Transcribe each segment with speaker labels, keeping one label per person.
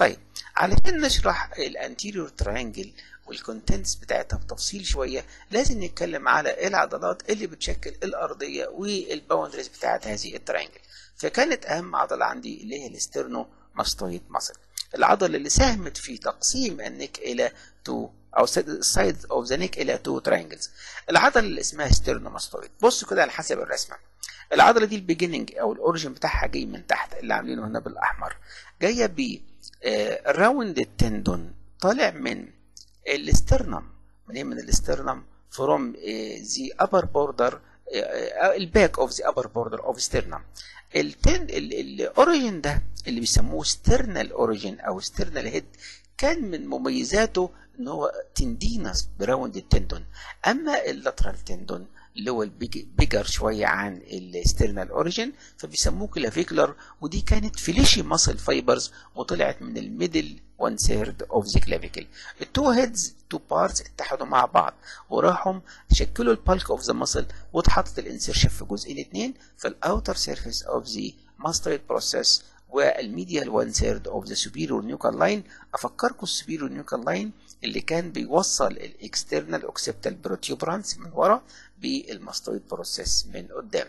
Speaker 1: طيب علشان نشرح الانتيريور تريانجل والكونتنتس بتاعتها بتفصيل شويه لازم نتكلم على إيه العضلات اللي بتشكل الارضيه والباوندريز بتاعت هذه التريانجل فكانت اهم عضله عندي اللي هي الاسترنو ماستويد ماسل العضله اللي ساهمت في تقسيم النك الى تو او سايد اوف ذا نيك الى تو تريانجلز العضله اللي اسمها ستيرنوماستويد بصوا كده على حسب الرسمه العضله دي البيجيننج او الاوريجن بتاعها جاي من تحت اللي عاملينه هنا بالاحمر جايه ب راوند التندون طالع من الاسترنم منين من الاسترنم فروم ذا upper border الباك اوف ذا upper border اوف sternum التن الاوريجن ده اللي بيسموه سترنال اوريجن او سترنال هيد كان من مميزاته ان هو تندينس براوند التندون اما اللاترال تندون اللي هو البيجر شويه عن الاسترنال اوريجن فبيسموه كلافيكولار ودي كانت فليشي ماسل فايبرز وطلعت من الميدل 1 ثيرد اوف ذا كلافيكل التو هيدز تو بارتس اتحدوا مع بعض وراحوا شكلوا البالك اوف ذا ماسل واتحطت الانسرشن في جزئين اثنين في الاوتر سيرفيس اوف ذا ماستويد بروسيس والميديال 1 ثيرد اوف ذا سوبيريور نيوكال لاين افكركم السوبيريور نيوكال لاين اللي كان بيوصل الاكسترنال اوكسبتال بروتيوبرانس من ورا بالماستويد بروسيس من قدام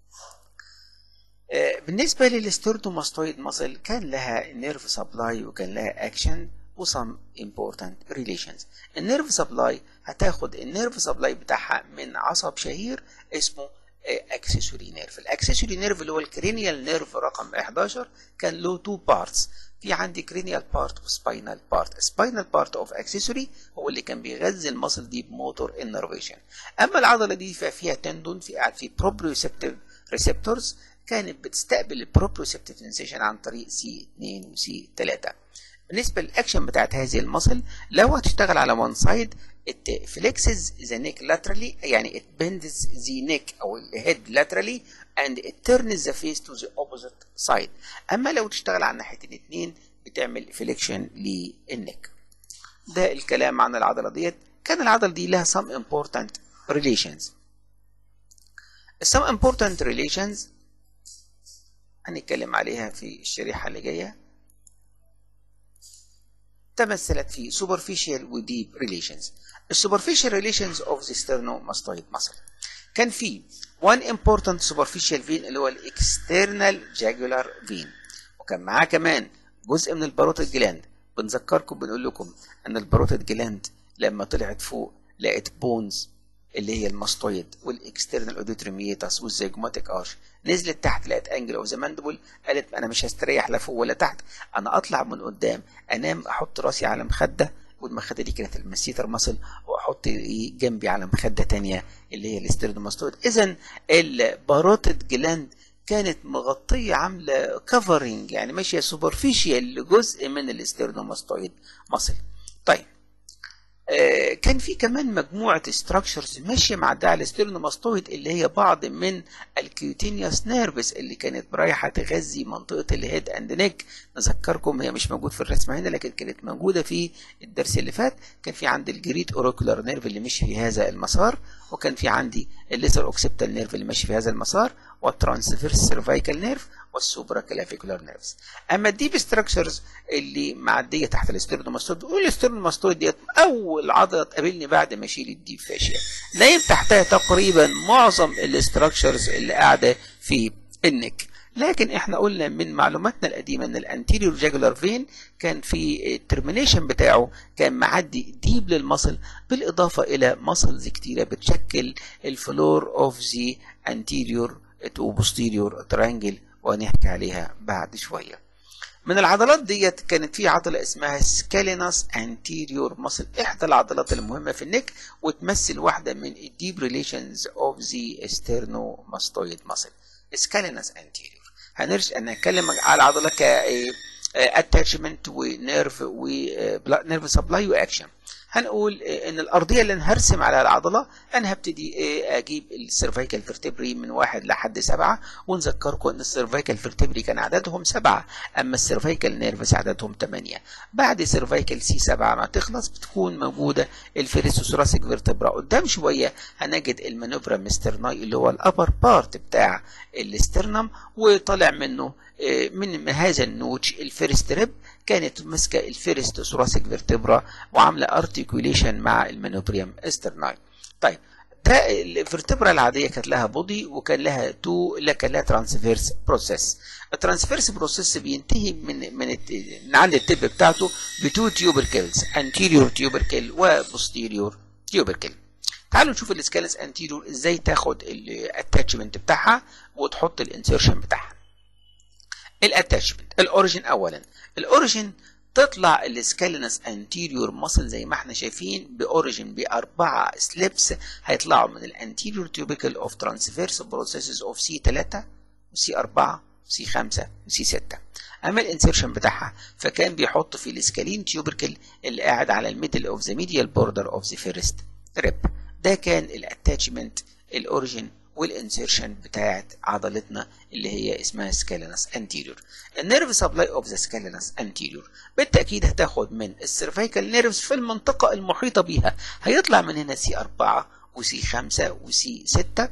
Speaker 1: بالنسبه للستيرنوماستويد ماسل كان لها نيرف سبلاي وكان لها اكشن وسم important relations النيرف سبلاي هتاخد النيرف سبلاي بتاعها من عصب شهير اسمه اكسسوري نيرف الاكسسوري نيرف اللي هو الكرينيال نيرف رقم 11 كان له تو بارتس في عندي كرينيال بارت وسباينال بارت سباينال بارت اوف اكسسوري هو اللي كان بيغذي المصل دي بموتور انرفيشن اما العضله دي فيها تندون في قاعد في بروبريوسبتيف ريسبتورز كانت بتستقبل البروبريوسبتيف سنسيشن عن طريق سي 2 وسي 3 بالنسبه للاكشن بتاعت هذه المصل لو هتشتغل على وان سايد it flexes the neck laterally يعني it bends the neck او الهيد laterally and it turns the face to the opposite side اما لو تشتغل على ناحيه الاثنين بتعمل فليكشن للنك ده الكلام عن العضله ديت كان العضله دي لها some important relations some important relations هنتكلم عليها في الشريحه اللي جايه تمثلت في superficial و deep relations السوبرفيشال ريليشنز اوف ذا ستيرنوماستويد ماسل كان في one important superficial vein اللي هو الاكسترنال جاجولار فين وكان معاه كمان جزء من الباروتيد جلاند بنذكركم بنقول لكم ان الباروتيد جلاند لما طلعت فوق لقت بونز اللي هي الماستويد والاكسترنال اوديتريميتاس والزيجوماتيك ارش نزلت تحت لقت انجل اوف ذا ماندبل قالت انا مش هستريح لا فوق ولا تحت انا اطلع من قدام انام احط راسي على مخده والمخده دي كانت المسيتر ماسل واحط جنبي على مخده تانية اللي هي الاسترنوماستويد اذا الباروتيد جلاند كانت مغطيه عامله كفرنج يعني ماشيه سوبرفيشال لجزء من الاسترنوماستويد ماسل طيب آه كان في كمان مجموعة ستراكشرز ماشية مع ده على الستيرنوماستويد اللي هي بعض من الكيوتينيوس نيرفس اللي كانت رايحة تغذي منطقة الهيد اند نيك نذكركم هي مش موجود في الرسمة هنا لكن كانت موجودة في الدرس اللي فات كان في عندي الجريت اوروكولار نيرف اللي مشي في هذا المسار وكان في عندي الليزر اوكسبتال نيرف اللي ماشي في هذا المسار والترانسفيرس سيرفايكال نيرف والسوبرا كلافيكولار نيرفز اما الديب ستراكشرز اللي معديه تحت الاسترنوماستويد بيقول الاسترنوماستويد ديت اول عضله تقابلني بعد ما اشيل الديب فاشيا نايم تحتها تقريبا معظم الاستراكشرز اللي قاعده في النك لكن احنا قلنا من معلوماتنا القديمه ان الانتيريور جاجولار فين كان في الترمينيشن بتاعه كان معدي ديب للمصل بالاضافه الى مصلز كتيره بتشكل الفلور اوف ذا انتيريور تو بوستيريور ترانجل وهنحكي عليها بعد شويه من العضلات ديت كانت في عضلة اسمها سكاليناس انتيريور ماسل احدى العضلات المهمة في النك وتمثل واحدة من الديب ريليشنز اوف ذا ستيرنوماستويد ماسل سكاليناس انتيريور هنرجع نتكلم على العضلة ك اتاتشمنت ونيرف ونيرف سبلاي واكشن هنقول ان الارضيه اللي انا هرسم على العضله انا هبتدي اجيب السيرفيكال فيرتبري من واحد لحد سبعه ونذكركم ان السيرفيكال فيرتبري كان عددهم سبعه اما السيرفيكال نيرفز عددهم ثمانيه بعد سيرفيكال سي سبعه ما تخلص بتكون موجوده الفيريسوثوراسيك فيرتبرا قدام شويه هنجد المانوفرا مسترناي اللي هو الابر بارت بتاع الاسترنم وطالع منه من هذا النوتش الفيرست ريب كانت ماسكه الفيرست ثوراسيك فيرتبرا وعامله ارتيكوليشن مع المانوبريم استرناي طيب ده الفرتبرا العاديه كانت لها بودي وكان لها تو لا كان لها ترانسفيرس بروسيس الترانسفيرس بروسيس بينتهي من من من عند التب بتاعته بتو تيوبركلز انتيريور تيوبركل وبوستيريور تيوبركل تعالوا نشوف السكالس انتيريور ازاي تاخد الاتاتشمنت بتاعها وتحط الانسيرشن بتاعها الاتاتشمنت الاوريجن اولا الاوريجن تطلع السكالينس انتيريور ماسل زي ما احنا شايفين باوريجن باربعه سليبس هيطلعوا من الانتيريور تيوبيكال اوف ترانسفيرس بروسيسز اوف سي 3 وسي 4 وسي 5 وسي 6 اما الانسيرشن بتاعها فكان بيحط في السكالين تيوبركل اللي قاعد على الميدل اوف ذا ميديال بوردر اوف ذا فيرست ريب ده كان الاتاتشمنت الاوريجن والانسيرشن بتاعت عضلتنا اللي هي اسمها سكالينس انتيريور النيرف سبلاي اوف ذا سكالينس انتيريور بالتاكيد هتاخد من السيرفيكال نيرفز في المنطقه المحيطه بيها هيطلع من هنا سي 4 وسي 5 وسي 6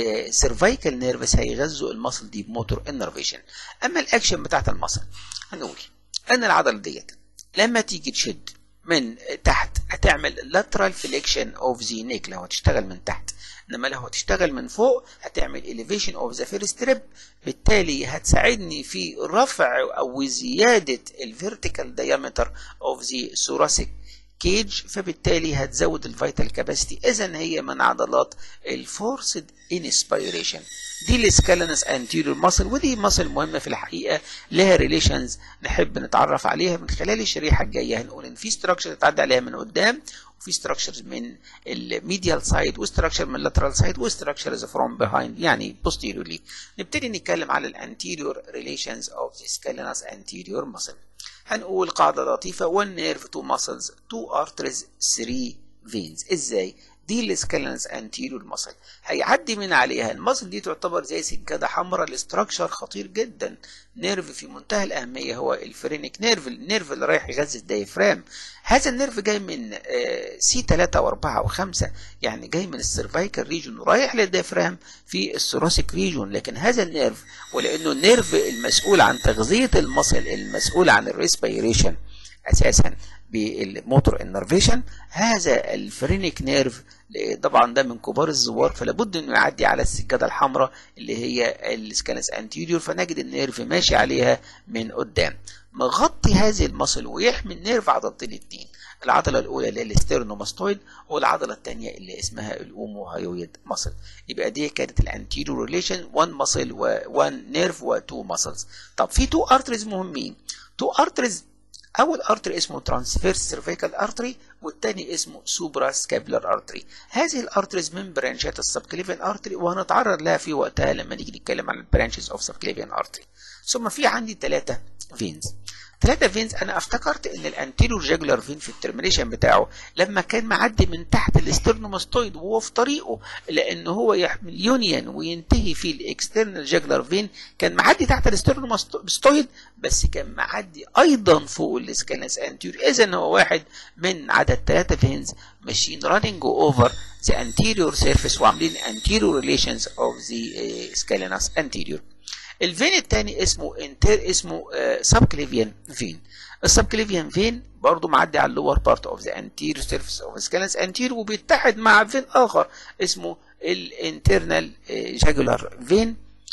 Speaker 1: سيرفيكال نيرفز هيغذوا المصل دي بموتور انرفيشن اما الاكشن بتاعت المصل هنقول ان العضله ديت لما تيجي تشد من تحت هتعمل lateral flexion of the neck لو هتشتغل من تحت انما لو هتشتغل من فوق هتعمل elevation of the first rib بالتالي هتساعدني في رفع او زيادة الفيرتيكال diameter of the thoracic كيج فبالتالي هتزود الفيتال كاباسيتي اذا هي من عضلات الفورسد انسبيريشن دي السكالنس انتيريور ماسل ودي ماسل مهمه في الحقيقه لها ريليشنز نحب نتعرف عليها من خلال الشريحه الجايه هنقول ان في ستراكشر تتعدى عليها من قدام وفي ستراكشرز من الميديال سايد وستراكشر من اللاترال سايد وستراكشرز فروم بيهايند يعني posteriorly نبتدي نتكلم على الانتيريور ريليشنز اوف ذا سكالنس انتيريور ماسل هنقول قاعدة لطيفة 1 نيرف 2 muscles 2 arteries 3 veins ازاي؟ دي السكالنس انتيريور ماسل هيعدي من عليها الماسل دي تعتبر زي سجاده حمراء الاستراكشر خطير جدا نيرف في منتهى الاهميه هو الفرينيك نيرف النيرف اللي رايح يغذي الدايفرام هذا النيرف جاي من سي 3 و4 و5 يعني جاي من السيرفايكال ريجون ورايح للدايفرام في الثوراسيك ريجون لكن هذا النيرف ولانه النيرف المسؤول عن تغذيه المصل المسؤول عن الريسبيريشن اساسا بالموتور انرفيشن هذا الفرينيك نيرف طبعا ده من كبار الزوار فلا بد انه يعدي على السجاده الحمراء اللي هي السكانس انتيريور فنجد النيرف ماشي عليها من قدام مغطي هذه المصل ويحمي النيرف عضلتين اتنين العضلة الأولى اللي هي الاستيرنوماستويد والعضلة الثانية اللي اسمها الأوموهايويد ماسل يبقى دي كانت الانتيريور ريليشن 1 ماسل و1 نيرف و2 ماسلز طب في 2 ارتريز مهمين 2 ارتريز اول ارتري اسمه ترانسفيرس سيرفيكال ارتري والتاني اسمه سوبرا سكابلر ارتري هذه الارتريز من برانشات السبكليفيان ارتري وهنتعرض لها في وقتها لما نيجي نتكلم عن البرانشز اوف سبكليفيان ارتري ثم في عندي ثلاثه فينز ثلاثة فينز انا افتكرت ان الانتيريور جاجولار فين في الترمينيشن بتاعه لما كان معدي من تحت الاسترنوماستويد وهو في طريقه لان هو يحمل يونيون وينتهي في الاكسترنال جاجولار فين كان معدي تحت الاسترنوماستويد بس كان معدي ايضا فوق الاسكالنس انتيريور اذا هو واحد من عدد ثلاثة فينز ماشيين راننج اوفر the anterior surface وعاملين anterior relations of the uh, scalenus anterior الفين الثاني اسمه انتر اسمه سبكليفيان فين السبكليفيان فين برضه معدي على اللور بارت اوف ذا انتيريور سيرفيس اوف سكالنس انتير وبيتحد مع فين اخر اسمه الانترنال جاجولار فين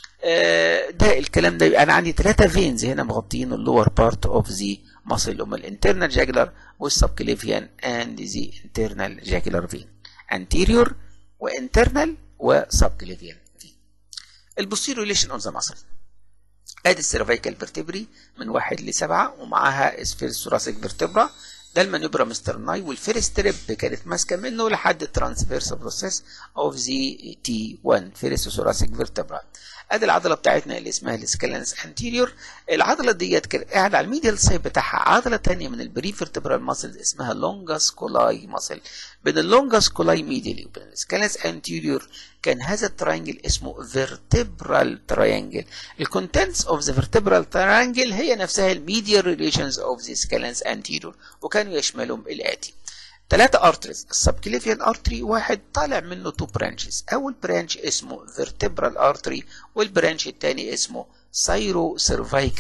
Speaker 1: ده الكلام ده انا عندي ثلاثه فينز هنا مغطيين اللور بارت اوف ذا ماسل هم الانترنال جاجولار والسبكليفيان اند ذا انترنال جاجولار فين anterior وانترنال وسبكليفيان فين البوستيريور ريليشن اون ذا ماسل ادي السيرفيكال فيرتبري من واحد لسبعه ومعاها اسفيرس ثوراسيك فيرتبرا ده المانيوبرا مسترناي والفيرست ريب كانت ماسكه منه لحد الترانسفيرس بروسيس اوف ذا تي 1 فيرس ثوراسيك فيرتبرا ادي العضله بتاعتنا اللي اسمها السكالنس انتيريور العضله ديت كانت قاعده على الميديال سايد بتاعها عضله ثانيه من البريفرتبرال ماسل اسمها لونجاس كولاي ماسل بين اللونجاس كولاي ميديالي وبين السكالنس انتيريور كان هذا التراينجل اسمه فيرتبرال تراينجل الكونتنتس اوف ذا فيرتبرال تراينجل هي نفسها الميديال ريليشنز اوف ذا سكالنس انتيريور وكانوا يشملهم الاتي ثلاثة ارتريز السبكليفيان ارتري واحد طالع منه تو برانشز اول برانش اسمه فيرتبرال ارتري والبرانش الثاني اسمه سايرو سيرفايكال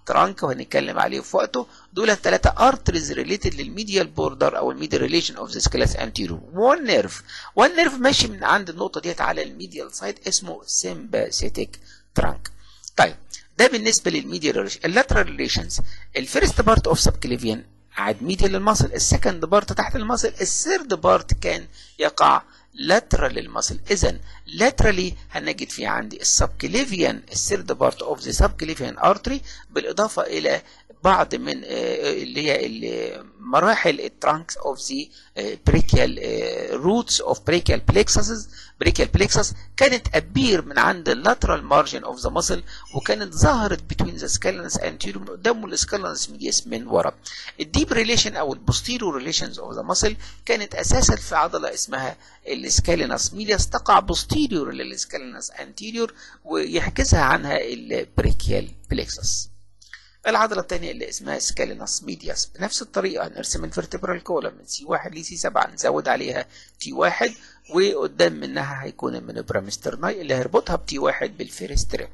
Speaker 1: ترانك وهنتكلم عليه في وقته دول الثلاثه ارتريز ريليتد للميديال بوردر او الميديال ريليشن اوف ذا سكيلس انتيريور وان نيرف وان نيرف ماشي من عند النقطه ديت على الميديال سايد اسمه سيمباثيك ترانك طيب ده بالنسبه للميديال ريليشن اللاترال ريليشنز الفيرست بارت اوف سب كليفيان قاعد ميديال للمصل السكند بارت تحت المصل الثيرد بارت كان يقع lateral للمصل اذا laterally هنجد في عندي السبكليفيان الثيرد بارت اوف ذا سبكليفيان ارتري بالاضافه الى بعض من اللي هي مراحل الترانكس اوف ذا بريكيال روتس اوف بريكيال بليكسس بريكيال بليكسس كانت ابير من عند اللاترال مارجن اوف ذا ماسل وكانت ظهرت بين ذا سكالنس انتيريور قدام السكالنس ميديس من ورا الديب ريليشن او البوستيريور ريليشنز اوف ذا ماسل كانت اساسا في عضله اسمها السكالينس ميديس تقع بوستيريور للسكالينس انتيريور ويحجزها عنها البريكيال بليكسس العضلة الثانية اللي اسمها سكالينس ميدياس بنفس الطريقة نرسم الفرتبرال كولم من سي واحد لسي سبعة نزود عليها تي واحد وقدام منها هيكون المنبرا مسترناي اللي هيربطها بتي واحد بالفيرستريم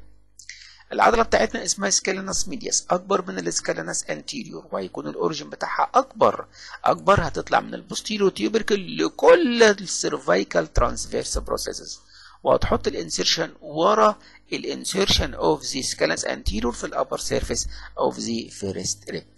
Speaker 1: العضلة بتاعتنا اسمها سكالينس ميدياس أكبر من السكالينس انتيريور وهيكون الأوريجن بتاعها أكبر أكبر هتطلع من البوستيريو تيوبركل لكل السيرفايكال ترانسفيرس بروسيسز وهتحط الانسيرشن ورا الانسيرشن اوف ذا سكالنس انتيريور في الابر سيرفيس اوف ذا فيرست ريب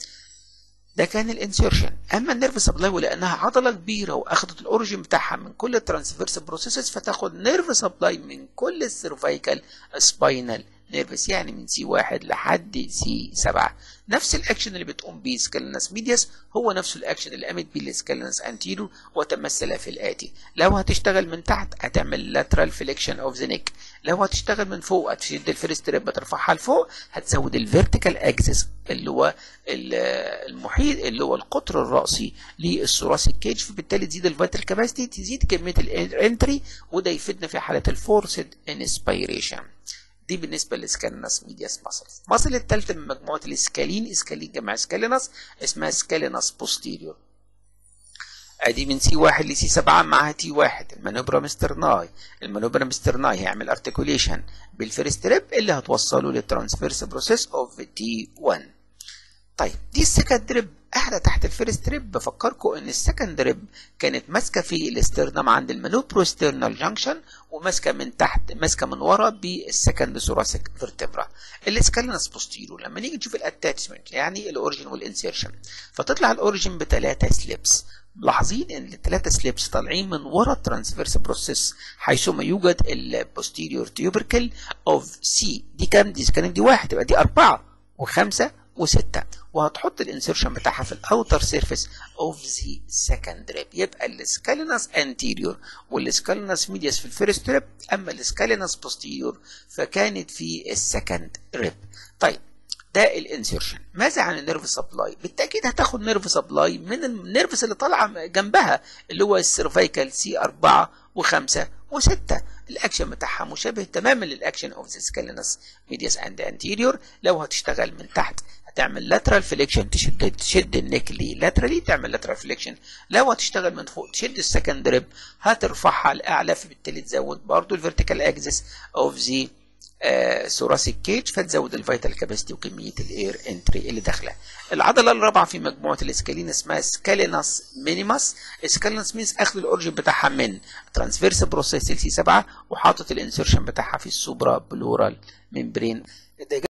Speaker 1: ده كان الانسيرشن اما النيرف سبلاي ولانها عضله كبيره واخدت الاوريجن بتاعها من كل الترانسفيرس بروسيسز فتاخد نيرف سبلاي من كل السيرفايكال سباينال نيرفس يعني من سي واحد لحد سي سبعة نفس الاكشن اللي بتقوم بيه سكالنس ميدياس هو نفسه الاكشن اللي قامت بيه السكالنس انتيرو وتمثل في الاتي لو هتشتغل من تحت هتعمل لاترال فليكشن اوف ذا نيك لو هتشتغل من فوق هتشد الفيرست ريب ترفعها لفوق هتزود الفيرتيكال اكسس اللي هو المحيط اللي هو القطر الراسي للثوراسيك كيج فبالتالي تزيد الفيتال كاباسيتي تزيد كميه الانتري وده يفيدنا في حاله الفورسد انسبيريشن دي بالنسبه للسكالينس ميدياس ماسلز الماسل الثالثه من مجموعه الاسكالين اسكالين جمع سكالينس اسمها سكالينس بوستيريور ادي من سي واحد لسي سبعة معاها تي واحد المانوبرا مسترناي المانوبرا مسترناي هيعمل ارتكوليشن بالفيرست ريب اللي هتوصله للترانسفيرس بروسيس اوف تي 1 طيب دي السكند ريب قاعده تحت الفيرست ريب بفكركم ان السكند ريب كانت ماسكه في الاسترنم عند المانوبروسترنال جانكشن وماسكه من تحت ماسكه من ورا بالسكند ثوراسيك فيرتبرا الاسكالينس بوستيرو لما نيجي نشوف الاتاتشمنت يعني الاوريجن والانسيرشن فتطلع الاوريجن بثلاثه سليبس ملاحظين ان الثلاثه سليبس طالعين من ورا الترانسفيرس بروسيس حيثما يوجد البوستيريور تيوبركل اوف سي دي كام دي كانت دي واحد يبقى دي اربعه وخمسه وستة وهتحط الانسيرشن بتاعها في الاوتر سيرفيس اوف ذا سكند ريب يبقى السكالينس انتيريور والسكالينس ميدياس في الفيرست ريب اما السكالينس بوستيريور فكانت في السكند ريب طيب ده الانسيرشن ماذا عن النيرف سبلاي بالتاكيد هتاخد نيرف سبلاي من النيرفس اللي طالعه جنبها اللي هو السيرفايكال سي 4 و5 و6 الاكشن بتاعها مشابه تماما للاكشن اوف ذا سكالينس ميدياس اند انتيريور لو هتشتغل من تحت هتعمل لاترال فليكشن تشد تشد النيك لي لاترالي تعمل لاترال فليكشن لو هتشتغل من فوق تشد السكند ريب هترفعها لاعلى فبالتالي تزود برضو الفيرتيكال اكسس اوف ذا ثوراسيك كيج فتزود الفيتال كاباسيتي وكميه الاير انتري اللي داخله العضله الرابعه في مجموعه الاسكالين اسمها سكالينس مينيماس سكالينس مينس اخذ الاورجن بتاعها من ترانسفيرس بروسيس سي 7 وحاطط الانسيرشن بتاعها في السوبرا بلورال ممبرين